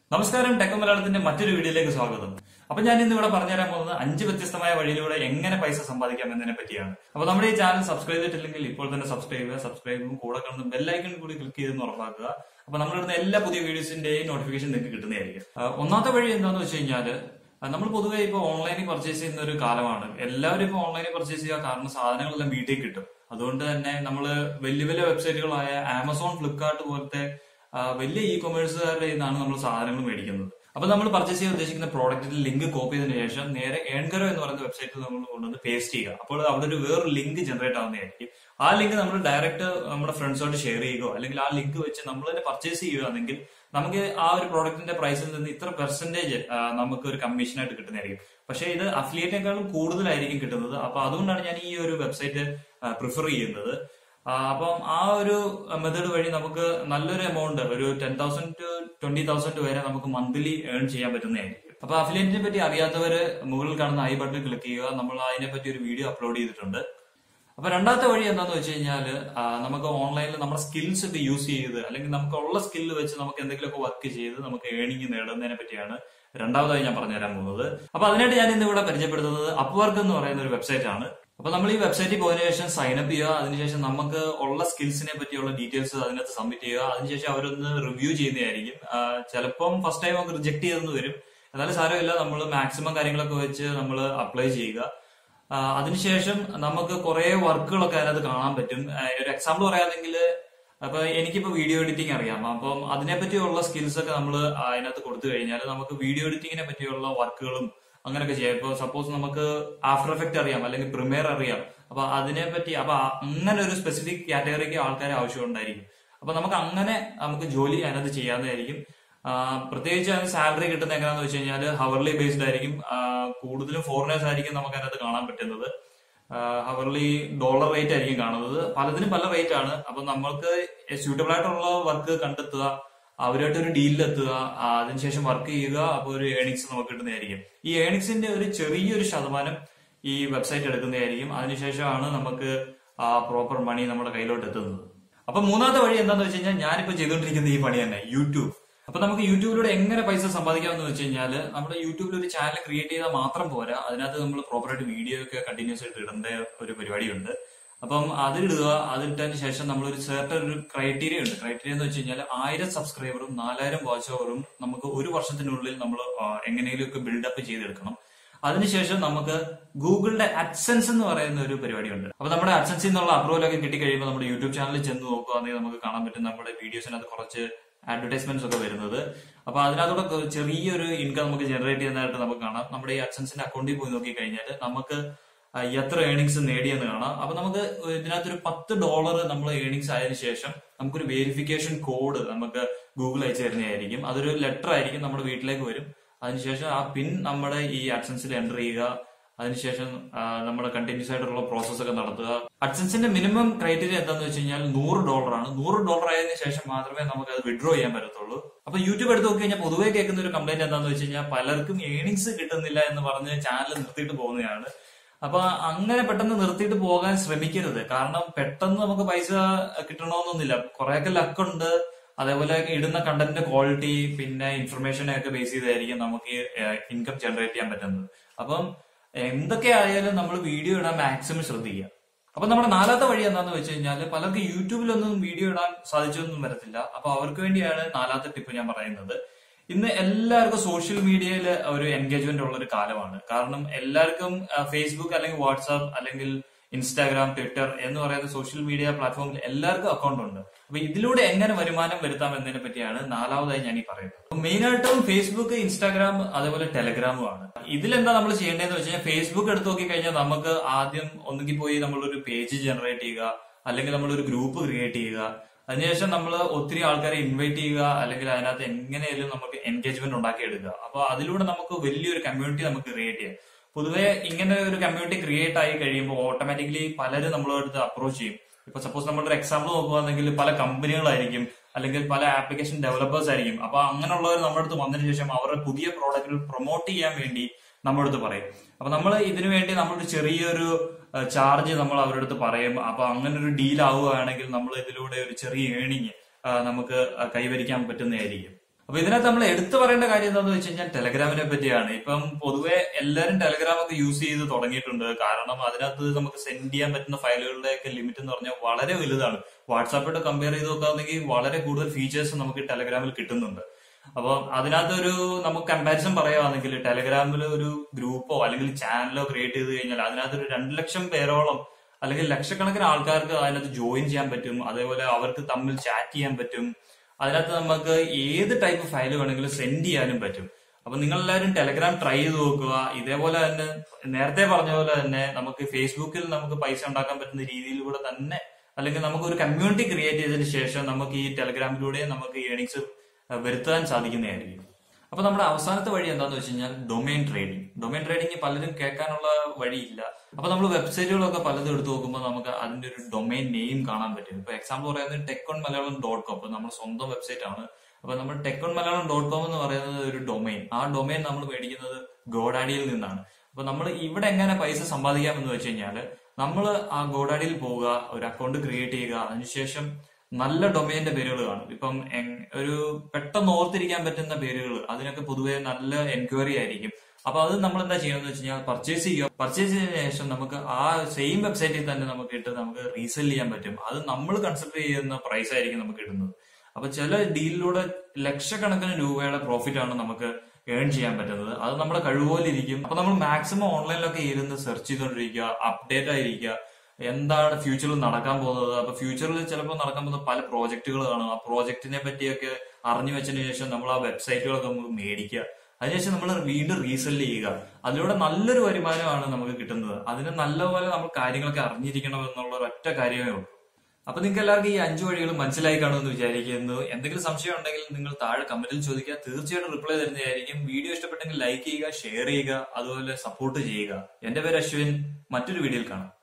നമസ്കാരം ടെക് മലയാളത്തിന്റെ മറ്റൊരു വീഡിയോയിലേക്ക് സ്വാഗതം അപ്പൊ ഞാൻ ഇന്ന് ഇവിടെ പറഞ്ഞുതരാൻ പോകുന്നത് അഞ്ച് വ്യത്യസ്തമായ വഴിയിലൂടെ എങ്ങനെ പൈസ സമ്പാദിക്കാം എന്നതിനെ പറ്റിയാണ് അപ്പൊ നമ്മുടെ ഈ ചാനൽ സബ്സ്ക്രൈബ് ചെയ്തിട്ടില്ലെങ്കിൽ ഇപ്പോൾ തന്നെ സബ്സ്ക്രൈബ് ചെയ്യുക സബ്സ്ക്രൈബും കൂടെ കാണുന്ന ബെല്ലൈക്കൺ കൂടി ക്ലിക്ക് ചെയ്തെന്ന് ഉറപ്പാക്കുക അപ്പൊ നമ്മളിടുന്ന എല്ലാ പുതിയ വീഡിയോസിന്റെയും നോട്ടിഫിക്കേഷൻ നിങ്ങൾക്ക് കിട്ടുന്നതായിരിക്കും ആ, ഒന്നാമത്തെ വഴി എന്താണെന്ന് വെച്ച് കഴിഞ്ഞാല് ആ, നമ്മൾ പൊതുവെ ഇപ്പോൾ ഓൺലൈനിൽ പർച്ചേസ് ചെയ്യുന്ന ഒരു കാലമാണ് എല്ലാവരും ഇപ്പോൾ ഓൺലൈനിൽ പർച്ചേസ് ചെയ്യുക കാരണം സാധനങ്ങളെല്ലാം വീട്ടിൽ കിട്ടും അതുകൊണ്ട് തന്നെ നമ്മൾ വലിയ വലിയ വെബ്സൈറ്റുകളായ ആമസോൺ ഫ്ലിപ്കാർട്ട് പോലത്തെ ആ, വലിയ ഇ കൊമേഴ്സുകാരുടെ നിന്നാണ് നമ്മൾ സാധനങ്ങൾ മേടിക്കുന്നത് അപ്പൊ നമ്മൾ പർച്ചേസ് ചെയ്യാൻ ഉദ്ദേശിക്കുന്ന പ്രോഡക്റ്റിന്റെ ലിങ്ക് കോപ്പി ചെയ്തതിനു ശേഷം നേരെ ഏൺകരോ എന്ന് പറയുന്ന വെബ്സൈറ്റിൽ നമ്മൾ കൊണ്ടുവന്ന് പേസ്റ്റ് ചെയ്യുക അപ്പോൾ അവിടെ ഒരു വേറൊരു ലിങ്ക് ജനറേറ്റ് ആവുന്നതായിരിക്കും ആ ലിങ്ക് നമ്മൾ ഡയറക്റ്റ് നമ്മുടെ ഫ്രണ്ട്സോട്ട് ഷെയർ ചെയ്യുകയോ അല്ലെങ്കിൽ ആ ലിങ്ക് വെച്ച് നമ്മൾ തന്നെ പർച്ചേസ് ചെയ്യുകയാണെങ്കിൽ നമുക്ക് ആ ഒരു പ്രോഡക്റ്റിന്റെ പ്രൈസിൽ നിന്ന് ഇത്ര പെർസെന്റേജ് നമുക്ക് ഒരു കമ്മീഷനായിട്ട് കിട്ടുന്നതായിരിക്കും പക്ഷേ ഇത് അഫിലിയേറ്റിനേക്കാളും കൂടുതലായിരിക്കും കിട്ടുന്നത് അപ്പൊ അതുകൊണ്ടാണ് ഞാൻ ഈ ഒരു വെബ്സൈറ്റ് പ്രിഫർ ചെയ്യുന്നത് ആ, അപ്പം ആ ഒരു മെത്തേഡ് വഴി നമുക്ക് നല്ലൊരു എമൗണ്ട് ഒരു ten thousand to twenty thousand വരെ നമുക്ക് മന്ത്ലി ഏൺ ചെയ്യാൻ പറ്റുന്നതായിരിക്കും അപ്പൊ അഫിലിയേറ്റിനെ പറ്റി അറിയാത്തവര് മുകളിൽ കാണുന്ന ഐ ബട്ടൺ ക്ലിക്ക് ചെയ്യുക നമ്മൾ അതിനെ പറ്റി ഒരു വീഡിയോ അപ്ലോഡ് ചെയ്തിട്ടുണ്ട് അപ്പൊ രണ്ടാമത്തെ വഴി എന്താന്ന് വെച്ച് കഴിഞ്ഞാല് ആ, നമുക്ക് ഓൺലൈനിൽ നമ്മുടെ സ്കിൽസ് ഒക്കെ യൂസ് ചെയ്ത് അല്ലെങ്കിൽ നമുക്ക് ഉള്ള സ്കില്ല് വെച്ച് നമുക്ക് എന്തെങ്കിലുമൊക്കെ വർക്ക് ചെയ്ത് നമുക്ക് ഏണിംഗ് നേടുന്നതിനെ പറ്റിയാണ് രണ്ടാമതായി ഞാൻ പറഞ്ഞു തരാൻ പോകുന്നത് അപ്പൊ അതിനായിട്ട് ഞാൻ ഇന്ന് ഇവിടെ പരിചയപ്പെടുത്തുന്നത് അപ്വർക്ക് എന്ന് പറയുന്ന ഒരു വെബ്സൈറ്റ് ആണ് അപ്പൊ നമ്മൾ ഈ വെബ്സൈറ്റിൽ പോയതിനു ശേഷം സൈൻ അപ്പ് ചെയ്യുക അതിനുശേഷം നമുക്ക് ഉള്ള സ്കിൽസിനെ പറ്റിയുള്ള ഡീറ്റെയിൽസ് അതിനകത്ത് സബ്മിറ്റ് ചെയ്യുക അതിനുശേഷം അവരൊന്ന് റിവ്യൂ ചെയ്യുന്നതായിരിക്കും ആ, ചിലപ്പം ഫസ്റ്റ് ടൈം നമുക്ക് റിജക്ട് ചെയ്തെന്ന് വരും എന്നാലും സാരമില്ല നമ്മൾ മാക്സിമം കാര്യങ്ങളൊക്കെ വെച്ച് നമ്മൾ അപ്ലൈ ചെയ്യുക ആ, അതിനുശേഷം നമുക്ക് കുറെ വർക്കുകളൊക്കെ അതിനകത്ത് കാണാൻ പറ്റും ആ, ഒരു എക്സാമ്പിൾ പറയാണെങ്കിൽ അപ്പൊ എനിക്കിപ്പോ വീഡിയോ എഡിറ്റിംഗ് അറിയാം അപ്പം അതിനെ പറ്റിയുള്ള സ്കിൽസ് ഒക്കെ നമ്മൾ അതിനകത്ത് കൊടുത്തു കഴിഞ്ഞാൽ നമുക്ക് വീഡിയോ എഡിറ്റിങ്ങിനെ പറ്റിയുള്ള വർക്കുകളും അങ്ങനെയൊക്കെ ചെയ്യാം ഇപ്പൊ സപ്പോസ് നമുക്ക് ആഫ്റ്റർ എഫക്റ്റ് അറിയാം അല്ലെങ്കിൽ പ്രിമിയർ അറിയാം അപ്പൊ അതിനെ പറ്റി അപ്പൊ അങ്ങനെ ഒരു സ്പെസിഫിക് കാറ്റഗറിക്ക് ആൾക്കാരെ ആവശ്യമുണ്ടായിരിക്കും അപ്പൊ നമുക്ക് അങ്ങനെ നമുക്ക് ജോലി അതിനകത്ത് ചെയ്യാവുന്നതായിരിക്കും ആ, പ്രത്യേകിച്ച് അതിന് സാലറി കിട്ടുന്ന എങ്ങനെയാന്ന് വെച്ച് കഴിഞ്ഞാൽ ഹവർലി ബേസ്ഡ് ആയിരിക്കും ആ, കൂടുതലും ഫോറിനേഴ്സ് ആയിരിക്കും നമുക്ക് അതിനകത്ത് കാണാൻ പറ്റുന്നത് ഹവർലി ഡോളർ റേറ്റ് ആയിരിക്കും കാണുന്നത് പലതിനും പല റേറ്റ് ആണ് അപ്പൊ നമ്മൾക്ക് സ്യൂട്ടബിൾ ആയിട്ടുള്ള വർക്ക് കണ്ടെത്തുക അവരുമായിട്ട് ഒരു ഡീലിൽ എത്തുക ആ, അതിനുശേഷം വർക്ക് ചെയ്യുക അപ്പോൾ ഒരു ഏണിങ്സ് നമുക്ക് കിട്ടുന്നതായിരിക്കും ഈ ഏണിങ്സിന്റെ ഒരു ചെറിയൊരു ശതമാനം ഈ വെബ്സൈറ്റ് എടുക്കുന്നതായിരിക്കും അതിനുശേഷമാണ് നമുക്ക് ആ പ്രോപ്പർ മണി നമ്മുടെ കയ്യിലോട്ട് എത്തുന്നത് അപ്പൊ മൂന്നാമത്തെ വഴി എന്താന്ന് വെച്ച് കഴിഞ്ഞാൽ ഞാനിപ്പോ ചെയ്തുകൊണ്ടിരിക്കുന്ന ഈ പണി തന്നെ യൂട്യൂബ് അപ്പൊ നമുക്ക് യൂട്യൂബിലൂടെ എങ്ങനെ പൈസ സമ്പാദിക്കാമെന്ന് വെച്ച് കഴിഞ്ഞാൽ നമ്മുടെ യൂട്യൂബിൽ ഒരു ചാനൽ ക്രിയേറ്റ് ചെയ്താൽ മാത്രം പോരാ അതിനകത്ത് നമ്മൾ പ്രോപ്പറായിട്ട് വീഡിയോ ഒക്കെ കണ്ടിന്യൂസ് ആയിട്ട് ഇടേണ്ട ഒരു പരിപാടിയുണ്ട് അപ്പം അതിലിടുക അതിട്ടതിന് ശേഷം നമ്മൾ ഒരു certain ഒരു ക്രൈറ്റീരിയ ഉണ്ട് ക്രൈറ്റീരിയ എന്ന് വെച്ച് കഴിഞ്ഞാൽ ആയിരം സബ്സ്ക്രൈബറും നാലായിരം വാച്ച് ഓവറും നമുക്ക് ഒരു വർഷത്തിനുള്ളിൽ നമ്മൾ എങ്ങനെയെങ്കിലുമൊക്കെ ബിൽഡപ്പ് ചെയ്തെടുക്കണം അതിനുശേഷം നമുക്ക് ഗൂഗിളിന്റെ അഡ്സെൻസ് എന്ന് പറയുന്ന ഒരു പരിപാടിയുണ്ട് അപ്പൊ നമ്മുടെ അഡ്സെൻസിൽ നിന്നുള്ള അപ്രൂവൽ ഒക്കെ കിട്ടിക്കഴിയുമ്പോൾ നമ്മുടെ യൂട്യൂബ് ചാനലിൽ ചെന്ന് നോക്കുകയാണെങ്കിൽ നമുക്ക് കാണാൻ പറ്റും നമ്മുടെ വീഡിയോസിനകത്ത് കുറച്ച് അഡ്വർടൈസ്മെന്റ്സ് ഒക്കെ വരുന്നത് അപ്പൊ അതിനകത്തൂടെ കൊ- ചെറിയൊരു ഇൻകം നമുക്ക് ജനറേറ്റ് ചെയ്യുന്നതായിട്ട് നമുക്ക് കാണാം നമ്മുടെ ഈ അഡ്സെൻസിന്റെ അക്കൗണ്ടിൽ പോയി നോക്കി കഴിഞ്ഞാൽ നമുക്ക് ആ, എത്ര ഏണിങ്സ് നേടിയെന്ന് കാണാം അപ്പൊ നമുക്ക് ഇതിനകത്ത് ഒരു പത്ത് ഡോളർ നമ്മൾ ഏണിങ്സ് ആയതിനു ശേഷം നമുക്കൊരു വെരിഫിക്കേഷൻ കോഡ് നമുക്ക് ഗൂഗിൾ അയച്ചു തരുന്നതായിരിക്കും അതൊരു ലെറ്റർ ആയിരിക്കും നമ്മുടെ വീട്ടിലേക്ക് വരും അതിനുശേഷം ആ പിൻ നമ്മുടെ ഈ അഡ്സൻസിൽ എൻ്റർ ചെയ്യുക അതിനുശേഷം ആ, നമ്മുടെ കണ്ടിന്യൂസ് ആയിട്ടുള്ള പ്രോസസ് ഒക്കെ നടത്തുക അഡ്സൻസിന്റെ മിനിമം ക്രൈറ്റീരിയ എന്താന്ന് വെച്ച് കഴിഞ്ഞാൽ നൂറ് ഡോളർ ആണ് നൂറ് ഡോളർ ആയതിനു ശേഷം മാത്രമേ നമുക്ക് അത് വിഡ്രോ ചെയ്യാൻ പറ്റത്തുള്ളൂ അപ്പൊ യൂട്യൂബ് എടുത്ത് നോക്കി കഴിഞ്ഞാൽ പൊതുവെ കേൾക്കുന്ന ഒരു കംപ്ലൈന്റ് എന്താന്ന് വെച്ച് കഴിഞ്ഞാൽ പലർക്കും ഏണിങ്സ് കിട്ടുന്നില്ല എന്ന് പറഞ്ഞ് ചാനൽ നിർത്തിയിട്ട് പോകുന്നതാണ് അപ്പൊ അങ്ങനെ പെട്ടെന്ന് നിർത്തിയിട്ട് പോകാൻ ശ്രമിക്കരുത് കാരണം പെട്ടെന്ന് നമുക്ക് പൈസ കിട്ടണമെന്നൊന്നുമില്ല കുറെയൊക്കെ ലക്കുണ്ട് അതേപോലെ ഇടുന്ന കണ്ടന്റിന്റെ ക്വാളിറ്റി പിന്നെ ഇൻഫർമേഷനെ ഒക്കെ ബേസ് ചെയ്തായിരിക്കും നമുക്ക് ഇൻകം ജനറേറ്റ് ചെയ്യാൻ പറ്റുന്നത് അപ്പം എന്തൊക്കെ ആയാലും നമ്മൾ വീഡിയോ ഇടാൻ മാക്സിമം ശ്രദ്ധിക്കുക അപ്പൊ നമ്മുടെ നാലാമത്തെ വഴി എന്താണെന്ന് വെച്ച് കഴിഞ്ഞാൽ പലർക്ക് യൂട്യൂബിലൊന്നും വീഡിയോ ഇടാൻ സാധിച്ചൊന്നും വരത്തില്ല അപ്പൊ അവർക്ക് വേണ്ടിയാണ് നാലാമത്തെ ടിപ്പ് ഞാൻ പറയുന്നത് ഇന്ന് എല്ലാവർക്കും സോഷ്യൽ മീഡിയയിൽ ഒരു എൻഗേജ്മെന്റ് ഉള്ള ഒരു കാലമാണ് കാരണം എല്ലാവർക്കും ഫേസ്ബുക്ക് അല്ലെങ്കിൽ വാട്സാപ്പ് അല്ലെങ്കിൽ ഇൻസ്റ്റാഗ്രാം ട്വിറ്റർ എന്ന് പറയുന്ന സോഷ്യൽ മീഡിയ പ്ലാറ്റ്ഫോമിൽ എല്ലാവർക്കും അക്കൗണ്ട് ഉണ്ട് അപ്പൊ ഇതിലൂടെ എങ്ങനെ വരുമാനം വരുത്താം എന്നതിനെ പറ്റിയാണ് നാലാമതായി ഞാൻ ഈ പറയുന്നത് മെയിൻ ആയിട്ടും ഫേസ്ബുക്ക് ഇൻസ്റ്റാഗ്രാം അതേപോലെ ടെലഗ്രാമും ആണ് ഇതിലെന്താ നമ്മൾ ചെയ്യേണ്ടതെന്ന് വെച്ച് കഴിഞ്ഞാൽ ഫേസ്ബുക്ക് എടുത്ത് നോക്കി കഴിഞ്ഞാൽ നമുക്ക് ആദ്യം ഒന്നുകിൽ പോയി നമ്മളൊരു പേജ് ജനറേറ്റ് ചെയ്യുക അല്ലെങ്കിൽ നമ്മളൊരു ഗ്രൂപ്പ് ക്രിയേറ്റ് ചെയ്യുക അതിനുശേഷം നമ്മൾ ഒത്തിരി ആൾക്കാരെ ഇൻവൈറ്റ് ചെയ്യുക അല്ലെങ്കിൽ അതിനകത്ത് എങ്ങനെയായാലും നമുക്ക് എൻഗേജ്മെന്റ് ഉണ്ടാക്കിയെടുക്കുക അപ്പൊ അതിലൂടെ നമുക്ക് വലിയൊരു കമ്മ്യൂണിറ്റി നമുക്ക് ക്രിയേറ്റ് ചെയ്യാം പൊതുവെ ഇങ്ങനെ ഒരു കമ്മ്യൂണിറ്റി ക്രിയേറ്റ് ആയി കഴിയുമ്പോൾ ഓട്ടോമാറ്റിക്കലി പലരും നമ്മളോട് അടുത്ത് അപ്രോച്ച് ചെയ്യും ഇപ്പൊ സപ്പോസ് നമ്മളൊരു എക്സാമ്പിൾ നോക്കുകയാണെങ്കിൽ പല കമ്പനികളായിരിക്കും അല്ലെങ്കിൽ പല ആപ്ലിക്കേഷൻ ഡെവലപ്പേഴ്സ് ആയിരിക്കും അപ്പൊ അങ്ങനെയുള്ളവർ നമ്മുടെ അടുത്ത് വന്നതിന് ശേഷം അവരുടെ പുതിയ പ്രോഡക്റ്റുകൾ പ്രൊമോട്ട് ചെയ്യാൻ വേണ്ടി നമ്മുടെ അടുത്ത് പറയും അപ്പൊ നമ്മൾ ഇതിനു വേണ്ടി നമ്മളൊരു ചെറിയൊരു ചാർജ് നമ്മൾ അവരുടെ അടുത്ത് പറയും അപ്പൊ അങ്ങനെ ഒരു ഡീൽ ആവുകയാണെങ്കിൽ നമ്മൾ ഇതിലൂടെ ഒരു ചെറിയ ഏണിങ് നമുക്ക് കൈവരിക്കാൻ പറ്റുന്നതായിരിക്കും അപ്പൊ ഇതിനകത്ത് നമ്മൾ എടുത്തു പറയേണ്ട കാര്യം എന്താണെന്ന് വെച്ച് കഴിഞ്ഞാൽ ടെലഗ്രാമിനെ പറ്റിയാണ് ഇപ്പം പൊതുവെ എല്ലാവരും ടെലഗ്രാം ഒക്കെ യൂസ് ചെയ്ത് തുടങ്ങിയിട്ടുണ്ട് കാരണം അതിനകത്ത് നമുക്ക് സെൻഡ് ചെയ്യാൻ പറ്റുന്ന ഫയലുകളുടെ ഒക്കെ ലിമിറ്റ് എന്ന് പറഞ്ഞാൽ വളരെ വലുതാണ് വാട്സാപ്പായിട്ട് കമ്പയർ ചെയ്ത് നോക്കുകയാണെങ്കിൽ വളരെ കൂടുതൽ ഫീച്ചേഴ്സ് നമുക്ക് ടെലഗ്രാമിൽ കിട്ടുന്നുണ്ട് അപ്പൊ അതിനകത്തൊരു നമുക്ക് കമ്പാരിസൺ പറയുകയാണെങ്കിൽ ടെലഗ്രാമിൽ ഒരു ഗ്രൂപ്പോ അല്ലെങ്കിൽ ചാനലോ ക്രിയേറ്റ് ചെയ്ത് കഴിഞ്ഞാൽ അതിനകത്ത് ഒരു രണ്ട് ലക്ഷം പേരോളം അല്ലെങ്കിൽ ലക്ഷക്കണക്കിന് ആൾക്കാർക്ക് അതിനകത്ത് ജോയിൻ ചെയ്യാൻ പറ്റും അതേപോലെ അവർക്ക് തമ്മിൽ ചാറ്റ് ചെയ്യാൻ പറ്റും അതിനകത്ത് നമുക്ക് ഏത് ടൈപ്പ് ഫയൽ വേണമെങ്കിലും സെൻഡ് ചെയ്യാനും പറ്റും അപ്പൊ നിങ്ങൾ എല്ലാവരും ടെലഗ്രാം ട്രൈ ചെയ്ത് നോക്കുക ഇതേപോലെ തന്നെ നേരത്തെ പറഞ്ഞ പോലെ തന്നെ നമുക്ക് ഫേസ്ബുക്കിൽ നമുക്ക് പൈസ ഉണ്ടാക്കാൻ പറ്റുന്ന രീതിയിലൂടെ തന്നെ അല്ലെങ്കിൽ നമുക്ക് ഒരു കമ്മ്യൂണിറ്റി ക്രിയേറ്റ് ചെയ്തതിന് ശേഷം നമുക്ക് ഈ ടെലഗ്രാമിലൂടെ നമുക്ക് ഏണിങ്സ് വരുത്താൻ സാധിക്കുന്നതായിരിക്കും അപ്പൊ നമ്മുടെ അവസാനത്തെ വഴി എന്താന്ന് വെച്ച് കഴിഞ്ഞാൽ ഡൊമൈൻ ട്രേഡിംഗ് ഡൊമൈൻ ട്രേഡിംഗ് പലരും കേൾക്കാനുള്ള വഴിയില്ല അപ്പൊ നമ്മൾ വെബ്സൈറ്റുകളൊക്കെ പലതും എടുത്തു നോക്കുമ്പോൾ നമുക്ക് അതിന്റെ ഒരു ഡൊമൈൻ നെയിം കാണാൻ പറ്റും ഇപ്പൊ എക്സാമ്പിൾ പറയുന്നത് tech on Malayalam dot com അപ്പൊ നമ്മുടെ സ്വന്തം വെബ്സൈറ്റ് ആണ് അപ്പൊ നമ്മൾ tech on Malayalam dot com എന്ന് പറയുന്നത് ഒരു ഡൊമൈൻ ആ ഡൊമൈൻ നമ്മൾ മേടിക്കുന്നത് ഗോഡാഡിയിൽ നിന്നാണ് അപ്പൊ നമ്മൾ ഇവിടെ എങ്ങനെ പൈസ സമ്പാദിക്കാം എന്ന് വെച്ച് കഴിഞ്ഞാല് നമ്മൾ ആ ഗോഡാഡിയിൽ പോവുക ഒരു അക്കൗണ്ട് ക്രിയേറ്റ് ചെയ്യുക അതിനുശേഷം നല്ല ഡൊമൈന്റെ പേരുകൾ കാണും ഇപ്പം എങ്- ഒരു പെട്ടെന്ന് ഓർത്തിരിക്കാൻ പറ്റുന്ന പേരുകൾ അതിനൊക്കെ പൊതുവെ നല്ല എൻക്വയറി ആയിരിക്കും അപ്പൊ അത് നമ്മൾ എന്താ ചെയ്യണമെന്ന് വെച്ച് കഴിഞ്ഞാൽ പർച്ചേസ് ചെയ്യുക പർച്ചേസ് ചെയ്തതിനു ശേഷം നമുക്ക് ആ സെയിം വെബ്സൈറ്റിൽ തന്നെ നമുക്ക് ഇട്ട് നമുക്ക് റീസെൽ ചെയ്യാൻ പറ്റും അത് നമ്മൾ കൺസിഡർ ചെയ്യുന്ന പ്രൈസ് ആയിരിക്കും നമുക്ക് ഇടുന്നത് അപ്പൊ ചില ഡീലിലൂടെ ലക്ഷക്കണക്കിന് രൂപയുടെ പ്രോഫിറ്റ് ആണ് നമുക്ക് ഏൺ ചെയ്യാൻ പറ്റുന്നത് അത് നമ്മുടെ കഴിവുപോലെ ഇരിക്കും അപ്പൊ നമ്മൾ മാക്സിമം ഓൺലൈനിലൊക്കെ ഇരുന്ന് സെർച്ച് ചെയ്തുകൊണ്ടിരിക്കുക അപ്ഡേറ്റ് ആയിരിക്കുക എന്താണ് ഫ്യൂച്ചറിൽ നടക്കാൻ പോകുന്നത് അപ്പൊ ഫ്യൂച്ചറിൽ ചിലപ്പോൾ നടക്കാൻ പോകുന്ന പല പ്രോജക്റ്റുകൾ കാണും ആ പ്രോജക്റ്റിനെ പറ്റിയൊക്കെ അറിഞ്ഞു വെച്ചതിന് ശേഷം നമ്മൾ ആ വെബ്സൈറ്റുകളൊക്കെ നമുക്ക് മേടിക്കുക അതിനുശേഷം നമ്മൾ വീണ്ടും റീസെല് ചെയ്യുക അതിലൂടെ നല്ലൊരു വരുമാനമാണ് നമുക്ക് കിട്ടുന്നത് അതിന് നല്ലപോലെ നമ്മൾ കാര്യങ്ങളൊക്കെ അറിഞ്ഞിരിക്കണം എന്നുള്ള ഒറ്റ കാര്യമേ ഉള്ളൂ അപ്പൊ നിങ്ങൾക്ക് എല്ലാവർക്കും ഈ അഞ്ചു വഴികൾ മനസ്സിലായി കാണുമെന്ന് വിചാരിക്കുന്നു എന്തെങ്കിലും സംശയം ഉണ്ടെങ്കിൽ നിങ്ങൾ താഴെ കമന്റിൽ ചോദിക്കുക തീർച്ചയായിട്ടും റിപ്ലൈ തരുന്നതായിരിക്കും വീഡിയോ ഇഷ്ടപ്പെട്ടെങ്കിൽ ലൈക്ക് ചെയ്യുക ഷെയർ ചെയ്യുക അതുപോലെ സപ്പോർട്ട് ചെയ്യുക എന്റെ പേര് അശ്വിൻ മറ്റൊരു വീഡിയോയിൽ കാണാം